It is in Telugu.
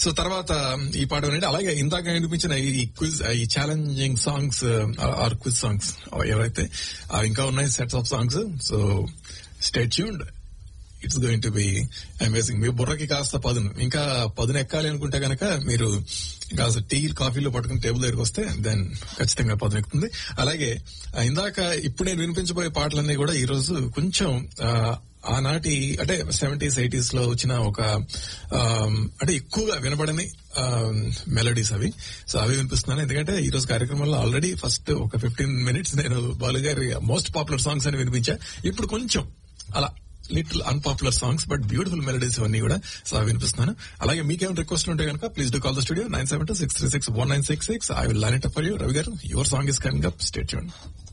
సో తర్వాత ఈ పాట వినండి అలాగే ఇందాక వినిపించిన ఈ క్విజ్ ఈ challenging songs are quiz songs ఏవైతే అవి ఇంకా ఉన్నాయి sets of songs so stay tuned it's going to be amazing మీ బుర్రకి కాస్త పదును ఇంకా పదును ఎక్కాలి అనుకుంటే గనక మీరు కాస్త టీ కాఫీలో పట్టుకుని టేబుల్ దగ్గరికి వస్తే దెన్ ఖచ్చితంగా పదును ఎక్కుతుంది అలాగే ఆ, ఇందాక ఇప్పుడు నేను వినిపించబోయే పాటలన్నీ కూడా ఈ రోజు కొంచెం ఆ, ఆనాటి అంటే సెవెంటీస్ ఎయిటీస్ లో వచ్చిన ఒక ఆ, అంటే ఎక్కువగా వినబడని మెలడీస్ అవి సో అవి వినిపిస్తున్నాను ఎందుకంటే ఈ రోజు కార్యక్రమంలో ఆల్రెడీ ఫస్ట్ ఒక ఫిఫ్టీన్ మినిట్స్ నేను బాలు గారి మోస్ట్ పాపులర్ సాంగ్స్ అని వినిపించా ఇప్పుడు కొంచెం అలా little unpopular songs but beautiful melodies ఇవన్నీ కూడా సో అవి వినిపిస్తున్నాను అలాగే మీకేమైనా రిక్వెస్ట్ ఉంటే కనుక please do call the studio nine seven two six three six one nine six six I will line it for you Ravi garu your song is coming up stay చూడండి